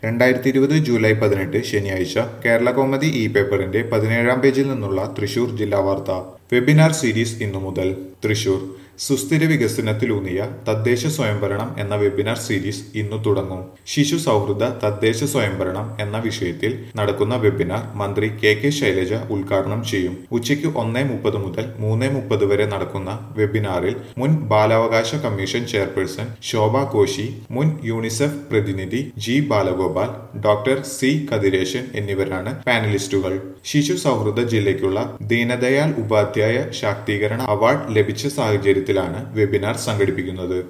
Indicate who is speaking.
Speaker 1: രണ്ടായിരത്തി ഇരുപത് ജൂലൈ പതിനെട്ട് ശനിയാഴ്ച കേരള കോമതി ഇ പേപ്പറിന്റെ പതിനേഴാം പേജിൽ നിന്നുള്ള തൃശൂർ ജില്ലാ വാർത്ത വെബിനാർ സീരീസ് ഇന്നു മുതൽ തൃശൂർ സുസ്ഥിര വികസനത്തിലൂന്നിയ തദ്ദേശ സ്വയംഭരണം എന്ന വെബിനാർ സീരീസ് ഇന്നു തുടങ്ങും ശിശു സൗഹൃദ തദ്ദേശ സ്വയംഭരണം എന്ന വിഷയത്തിൽ നടക്കുന്ന വെബിനാർ മന്ത്രി കെ കെ ശൈലജ ഉദ്ഘാടനം ചെയ്യും ഉച്ചയ്ക്ക് ഒന്നേ മുപ്പത് മുതൽ മൂന്ന് മുപ്പത് വരെ നടക്കുന്ന വെബിനാറിൽ മുൻ ബാലാവകാശ കമ്മീഷൻ ചെയർപേഴ്സൺ ശോഭ കോശി മുൻ യൂണിസെഫ് പ്രതിനിധി G Balagopal doctor C Kathiresan എന്നിവരാണ് പാനലിസ്റ്റുകൾ ശിശു സൗഹൃദ ജില്ലയ്ക്കുള്ള ദീനദയാൽ ഉപാധ്യായ ശാക്തീകരണ അവാർഡ് ലഭിച്ച സാഹചര്യത്തിലാണ് വെബിനാർ സംഘടിപ്പിക്കുന്നത്